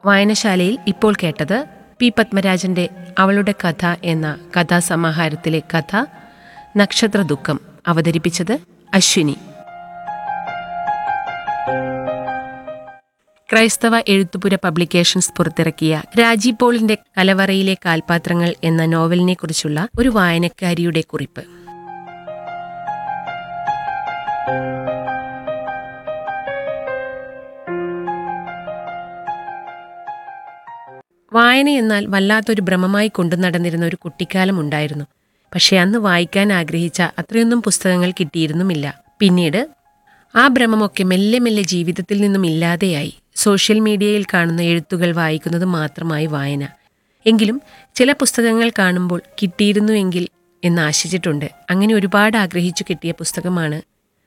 വായനശാലയിൽ ഇപ്പോൾ കേട്ടത് പി പത്മരാജന്റെ അവളുടെ കഥ എന്ന കഥാസമാഹാരത്തിലെ കഥ നക്ഷത്ര ദുഃഖം അവതരിപ്പിച്ചത് അശ്വിനി ക്രൈസ്തവ എഴുത്തുപുര പബ്ലിക്കേഷൻസ് പുറത്തിറക്കിയ രാജി പോളിന്റെ കലവറയിലെ കാൽപാത്രങ്ങൾ എന്ന നോവലിനെ കുറിച്ചുള്ള ഒരു വായനക്കാരിയുടെ കുറിപ്പ് വായന എന്നാൽ വല്ലാത്തൊരു ഭ്രമമായി കൊണ്ടു നടന്നിരുന്ന ഒരു കുട്ടിക്കാലം ഉണ്ടായിരുന്നു പക്ഷെ അന്ന് വായിക്കാൻ ആഗ്രഹിച്ച അത്രയൊന്നും പുസ്തകങ്ങൾ കിട്ടിയിരുന്നുമില്ല പിന്നീട് ആ ഭ്രമമൊക്കെ മെല്ലെ മെല്ലെ ജീവിതത്തിൽ നിന്നും ഇല്ലാതെയായി സോഷ്യൽ മീഡിയയിൽ കാണുന്ന എഴുത്തുകൾ വായിക്കുന്നത് മാത്രമായി വായന എങ്കിലും ചില പുസ്തകങ്ങൾ കാണുമ്പോൾ കിട്ടിയിരുന്നുവെങ്കിൽ എന്ന് ആശിച്ചിട്ടുണ്ട് അങ്ങനെ ഒരുപാട് ആഗ്രഹിച്ചു കിട്ടിയ പുസ്തകമാണ്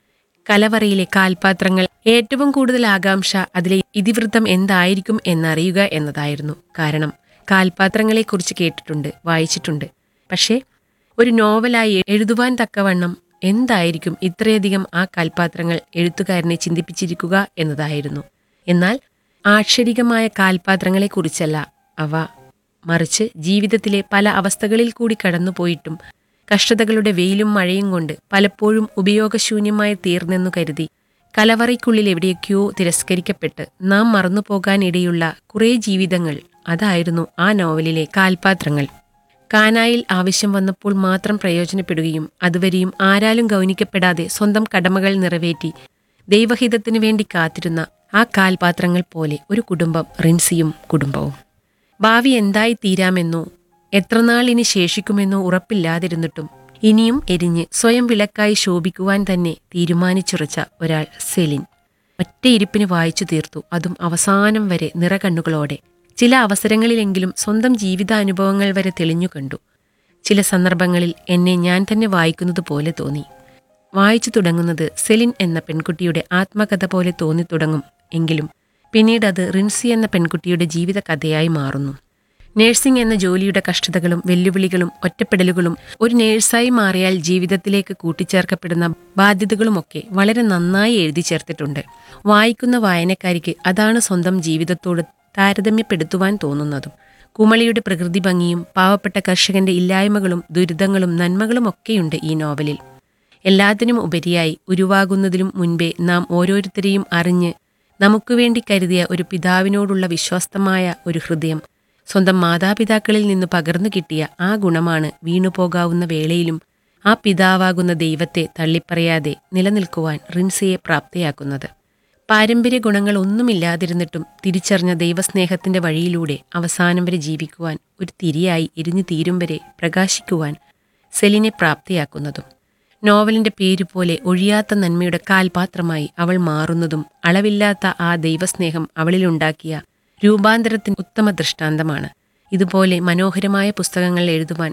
കലവറയിലെ കാൽപാത്രങ്ങൾ ഏറ്റവും കൂടുതൽ ആകാംക്ഷ അതിലെ ഇതിവൃത്തം എന്തായിരിക്കും എന്നറിയുക എന്നതായിരുന്നു കാരണം കാൽപാത്രങ്ങളെക്കുറിച്ച് കേട്ടിട്ടുണ്ട് വായിച്ചിട്ടുണ്ട് പക്ഷേ ഒരു നോവലായി എഴുതുവാൻ തക്കവണ്ണം എന്തായിരിക്കും ഇത്രയധികം ആ കാൽപാത്രങ്ങൾ എഴുത്തുകാരനെ ചിന്തിപ്പിച്ചിരിക്കുക എന്നതായിരുന്നു എന്നാൽ ആക്ഷരികമായ കാൽപാത്രങ്ങളെക്കുറിച്ചല്ല അവ മറിച്ച് ജീവിതത്തിലെ പല അവസ്ഥകളിൽ കൂടി കടന്നുപോയിട്ടും കഷ്ടതകളുടെ വെയിലും മഴയും കൊണ്ട് പലപ്പോഴും ഉപയോഗശൂന്യമായി തീർന്നെന്നു കരുതി കലവറയ്ക്കുള്ളിൽ എവിടെയൊക്കെയോ തിരസ്കരിക്കപ്പെട്ട് നാം മറന്നുപോകാനിടയുള്ള കുറേ ജീവിതങ്ങൾ അതായിരുന്നു ആ നോവലിലെ കാൽപാത്രങ്ങൾ കാനായിൽ ആവശ്യം വന്നപ്പോൾ മാത്രം പ്രയോജനപ്പെടുകയും അതുവരെയും ആരാലും ഗൗനിക്കപ്പെടാതെ സ്വന്തം കടമകൾ നിറവേറ്റി ദൈവഹിതത്തിനു വേണ്ടി കാത്തിരുന്ന ആ കാൽപാത്രങ്ങൾ പോലെ ഒരു കുടുംബം റിൻസിയും കുടുംബവും ഭാവി എന്തായി തീരാമെന്നോ എത്രനാൾ ഇനി ശേഷിക്കുമെന്നോ ഉറപ്പില്ലാതിരുന്നിട്ടും ഇനിയും എരിഞ്ഞ് സ്വയം വിളക്കായി ശോഭിക്കുവാൻ തന്നെ തീരുമാനിച്ചുറച്ച ഒരാൾ സെലിൻ ഒറ്റയിരിപ്പിന് വായിച്ചു തീർത്തു അതും അവസാനം വരെ നിറകണ്ണുകളോടെ ചില അവസരങ്ങളിലെങ്കിലും സ്വന്തം ജീവിതാനുഭവങ്ങൾ വരെ തെളിഞ്ഞു കണ്ടു ചില സന്ദർഭങ്ങളിൽ എന്നെ ഞാൻ തന്നെ വായിക്കുന്നത് പോലെ തോന്നി വായിച്ചു തുടങ്ങുന്നത് സെലിൻ എന്ന പെൺകുട്ടിയുടെ ആത്മകഥ പോലെ തോന്നി തുടങ്ങും എങ്കിലും പിന്നീട് അത് റിൻസി എന്ന പെൺകുട്ടിയുടെ ജീവിത കഥയായി മാറുന്നു നേഴ്സിംഗ് എന്ന ജോലിയുടെ കഷ്ടതകളും വെല്ലുവിളികളും ഒറ്റപ്പെടലുകളും ഒരു നേഴ്സായി മാറിയാൽ ജീവിതത്തിലേക്ക് കൂട്ടിച്ചേർക്കപ്പെടുന്ന ബാധ്യതകളുമൊക്കെ വളരെ നന്നായി എഴുതി ചേർത്തിട്ടുണ്ട് വായിക്കുന്ന വായനക്കാരിക്ക് അതാണ് സ്വന്തം ജീവിതത്തോട് താരതമ്യപ്പെടുത്തുവാൻ തോന്നുന്നതും കുമളിയുടെ പ്രകൃതി ഭംഗിയും പാവപ്പെട്ട കർഷകന്റെ ഇല്ലായ്മകളും ദുരിതങ്ങളും നന്മകളുമൊക്കെയുണ്ട് ഈ നോവലിൽ എല്ലാത്തിനും ഉപരിയായി ഉരുവാകുന്നതിലും മുൻപേ നാം ഓരോരുത്തരെയും അറിഞ്ഞ് നമുക്ക് വേണ്ടി കരുതിയ ഒരു പിതാവിനോടുള്ള വിശ്വസ്തമായ ഒരു ഹൃദയം സ്വന്തം മാതാപിതാക്കളിൽ നിന്ന് പകർന്നു കിട്ടിയ ആ ഗുണമാണ് വീണുപോകാവുന്ന വേളയിലും ആ പിതാവാകുന്ന ദൈവത്തെ തള്ളിപ്പറയാതെ നിലനിൽക്കുവാൻ റിൻസിയെ പ്രാപ്തയാക്കുന്നത് പാരമ്പര്യ ഗുണങ്ങൾ ഒന്നുമില്ലാതിരുന്നിട്ടും തിരിച്ചറിഞ്ഞ ദൈവസ്നേഹത്തിന്റെ വഴിയിലൂടെ അവസാനം വരെ ജീവിക്കുവാൻ ഒരു തിരിയായി എരിഞ്ഞു തീരും വരെ പ്രകാശിക്കുവാൻ സെലിനെ പ്രാപ്തിയാക്കുന്നതും നോവലിന്റെ പേരുപോലെ ഒഴിയാത്ത നന്മയുടെ കാൽപാത്രമായി അവൾ മാറുന്നതും അളവില്ലാത്ത ആ ദൈവസ്നേഹം അവളിലുണ്ടാക്കിയ രൂപാന്തരത്തിന് ഉത്തമ ദൃഷ്ടാന്തമാണ് ഇതുപോലെ മനോഹരമായ പുസ്തകങ്ങൾ എഴുതുവാൻ